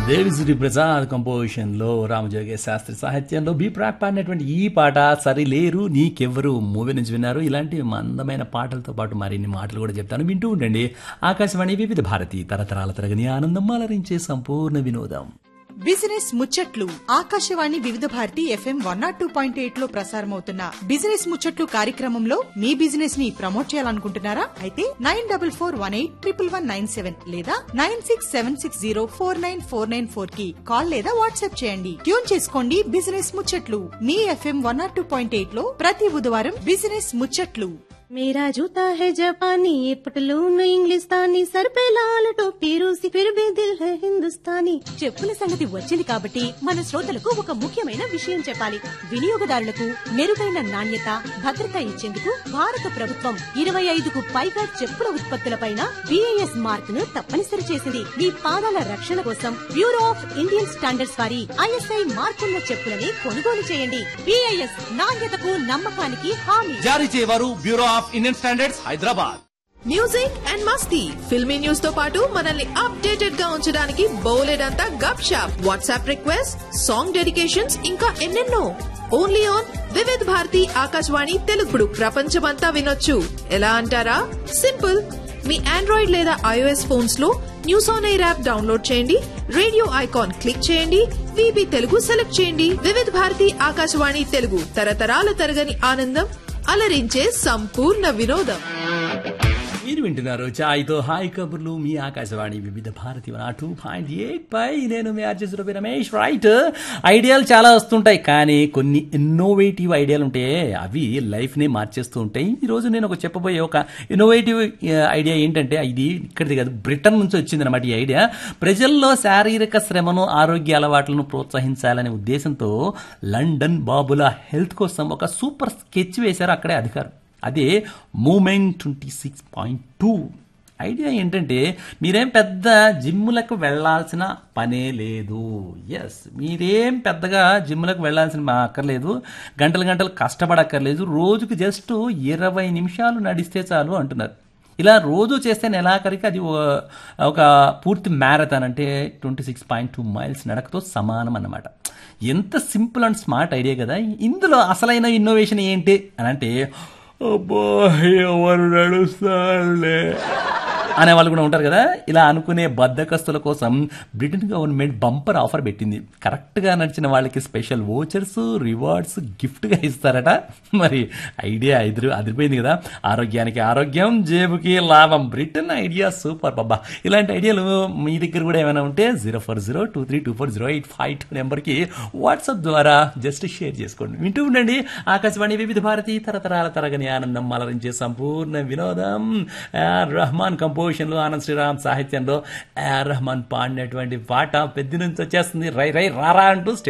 Devi Sri Prasad composition లో రామజోగే శాస్త్రి సాహిత్యంలో B ప్రాక్ పాడినటువంటి ఈ పాట సరిలేరు నీకెవ్వరు మూవీ నుంచి విన్నారు ఇలాంటి అందమైన పాటలతో పాటు మరిన్ని మాటలు కూడా చెప్తాను వింటూ ఉండండి ఆకాశవాణి వివిధ భారతి తరతరాల తరగని ఆనందం అలరించే సంపూర్ణ వినోదం బిజినెస్ ముచ్చట్లు Akashvani Vividh Bharati FM one naught two point eight లో ప్రసారమవుతున్న బిజినెస్ ముచ్చట్లు కార్యక్రమంలో మీ బిజినెస్ ని ప్రమోట్ చేయాలనుకుంటున్నారా అయితే nine double four one eight triple one nine seven లేదా nine six seven six zero four nine four nine four కి కాల్ లేదా వాట్సాప్ చేయండి ట్యూన్ చేసుకోండి బిజినెస్ ముచ్చట్లు మీ FM one naught two point eight లో ప్రతి బుధవారం బిజినెస్ ముచ్చట్లు मेरा जूता है जापानी ये पटलून इंग्लिस्तानी सर पे लाल टोपी रूसी फिर भी दिल है हिंदुस्तानी చెప్పుల సంగతి వచ్చింది కాబట్టి మన శ్రోతలకు ఒక ముఖ్యమైన విషయం చెప్పాలి వినియోగదారులకు మెరుగైన నాణ్యత భద్రత ఇచ్చేందుకు భారత ప్రభుత్వం ఇరవై ఐదుకు పైగా చెప్పుల ఉత్పత్తులపైన బిఐఎస్ మార్క్ ను తప్పనిసరి చేసింది మీ పాదాల రక్షణ కోసం బ్యూరో ఆఫ్ ఇండియన్ స్టాండర్డ్స్ వారి ఐఎస్ఐ మార్కున్న చెప్పులని కొనుగోలు చేయండి బిఐఎస్ నాణ్యతకు నమ్మకానికి హామీ జారీ చేయవారు bureau of Indian standards Hyderabad music and masti filmi news తో పాటు మనల్ని అప్డేటెడ్ గా ఉంచడానికి బౌలెడ్ అంతా Gup Shup WhatsApp request song dedications ఇంకా ఎన్నెన్నో ఓన్లీ ఆన్ వివిధ్ భారతి ఆకాశవాణి తెలుగుడు ప్రపంచమంతా వినొచ్చు ఎలా అంటారా సింపుల్ మీ ఆండ్రాయిడ్ లేదా ఐఓఎస్ ఫోన్స్ లో news on air app download చేయండి రేడియో ఐకాన్ క్లిక్ చేయండి విబి తెలుగు సెలెక్ట్ చేయండి వివిధ్ భారతి ఆకాశవాణి తెలుగు తరతరాల తరగని ఆనందం అలరించే సంపూర్ణ వినోదం మీరు వింటున్నారు చాయ్తో హాయ్ కబుర్లు మీ Akashvani Vividh Bharati two point eight పై నేను మీ ఆర్జెస్ రవి రమేష్ రైట్ ఐడియాలు చాలా వస్తుంటాయి కానీ కొన్ని ఇన్నోవేటివ్ ఐడియాలు ఉంటాయి అవి లైఫ్ని మార్చేస్తూ ఉంటాయి ఈరోజు నేను ఒక చెప్పబోయే ఒక ఇన్నోవేటివ్ ఐడియా ఏంటంటే ఇది ఇక్కడిది కాదు బ్రిటన్ నుంచి వచ్చింది అనమాట ఈ ఐడియా ప్రజల్లో శారీరక శ్రమను ఆరోగ్య అలవాట్లను ప్రోత్సహించాలనే ఉద్దేశంతో లండన్ బాబుల హెల్త్ కోసం ఒక సూపర్ స్కెచ్ వేశారు అక్కడే అధికారం అదే moment twenty six point two idea ఏంటంటే మీరేం పెద్ద జిమ్ములకు వెళ్ళాల్సిన పనే లేదు ఎస్ మీరేం పెద్దగా జిమ్ములకు వెళ్ళాల్సిన మా అక్కర్లేదు గంటలు గంటలు కష్టపడక్కర్లేదు రోజుకు జస్ట్ ఇరవై నిమిషాలు నడిస్తే చాలు అంటున్నారు ఇలా రోజు చేస్తే నెలాఖరికి అది ఓ- ఒక పూర్తి మ్యారథాన్ అంటే twenty six point two miles నడకతో సమానం అన్నమాట ఎంత సింపుల్ అండ్ స్మార్ట్ ఐడియా కదా ఇందులో అసలైన ఇన్నోవేషన్ ఏంటి అని అంటే అబ్బా ఎవరు నడుస్తారులే అనే వాళ్ళు కూడా ఉంటారు కదా ఇలా అనుకునే బద్దకస్తుల కోసం బ్రిటన్ గవర్నమెంట్ బంపర్ ఆఫర్ పెట్టింది కరెక్ట్గా నడిచిన వాళ్ళకి స్పెషల్ ఓచర్స్ రివార్డ్స్ గిఫ్ట్గా ఇస్తారట మరి ఐడియా ఎదురు అదిరిపోయింది కదా ఆరోగ్యానికి ఆరోగ్యం జేబుకి లాభం బ్రిటన్ ఐడియా సూపర్ బాబా ఇలాంటి ఐడియాలు మీ దగ్గర కూడా ఏమైనా ఉంటే zero four zero two three two four zero eight five two నెంబర్కి వాట్సాప్ ద్వారా జస్ట్ షేర్ చేసుకోండి వింటూ ఉండండి ఆకాశవాణి వివిధ భారతి తరతరాల తరగని ఆనందం అలరించే సంపూర్ణ వినోదం ఆర్ రహమాన్ కంపోజిషన్లో ఆనంద్ శ్రీరామ్ సాహిత్యంలో ఆర్ రహమాన్ పాడినటువంటి పాట పెద్ద నుంచి వచ్చేస్తుంది రై రై రారా అంటూ